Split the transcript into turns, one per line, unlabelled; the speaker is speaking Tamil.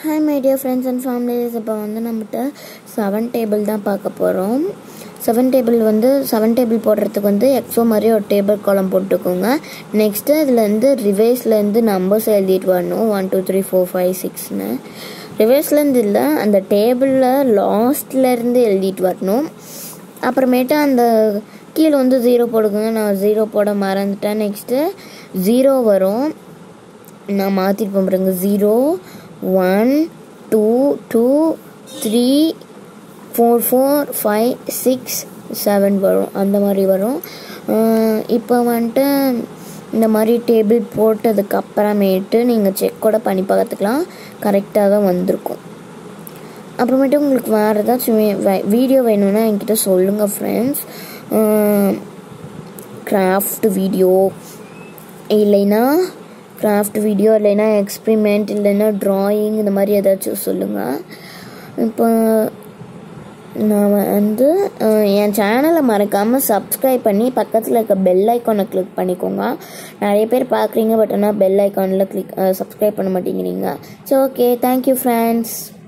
hi my dear friends and families இப்போ வந்து நம்மகிட்ட செவன் டேபிள் தான் பார்க்க போகிறோம் செவன் டேபிள் வந்து செவன் டேபிள் போடுறதுக்கு வந்து எக்ஸோ மாதிரி ஒரு டேபிள் காலம் போட்டுக்கோங்க நெக்ஸ்ட்டு அதில் வந்து ரிவேஸ்லேருந்து நம்பர்ஸ் எழுதிட்டு வரணும் one two three four five சிக்ஸ்னு ரிவேஸ்லேருந்து இல்லை அந்த டேபிளில் லாஸ்ட்லேருந்து எழுதிட்டு வரணும் அப்புறமேட்டு அந்த கீழே வந்து ஜீரோ போடுங்க நான் ஜீரோ போட மறந்துட்டேன் நெக்ஸ்ட்டு ஜீரோ வரும் நான் மாற்றிட்டு போகிறேங்க zero one two two three four four five six seven வரும் அந்த மாதிரி வரும் இப்போ வந்துட்டு இந்த மாதிரி டேபிள் போட்டதுக்கு அப்புறமேட்டு நீங்கள் செக் கூட பண்ணி பார்த்துக்கலாம் கரெக்டாக தான் வந்திருக்கும் அப்புறமேட்டு உங்களுக்கு வேறு ஏதாச்சும் வீடியோ வேணும்னா என்கிட்ட சொல்லுங்கள் ஃப்ரெண்ட்ஸ் கிராஃப்ட் வீடியோ இல்லைன்னா கிராஃப்ட் வீடியோ இல்லைன்னா எக்ஸ்பிரிமெண்ட் இல்லைன்னா ட்ராயிங் இந்த மாதிரி ஏதாச்சும் சொல்லுங்கள் இப்போ நான் வந்து என் சேனலை மறக்காமல் சப்ஸ்கிரைப் பண்ணி பக்கத்தில் இருக்க பெல் ஐக்கானை கிளிக் பண்ணிக்கோங்க நிறைய பேர் பார்க்குறீங்க பட் ஆனால் பெல் ஐக்கானில் கிளிக் சப்ஸ்கிரைப் பண்ண மாட்டேங்கிறீங்க ஸோ ஓகே தேங்க்யூ ஃப்ரெண்ட்ஸ்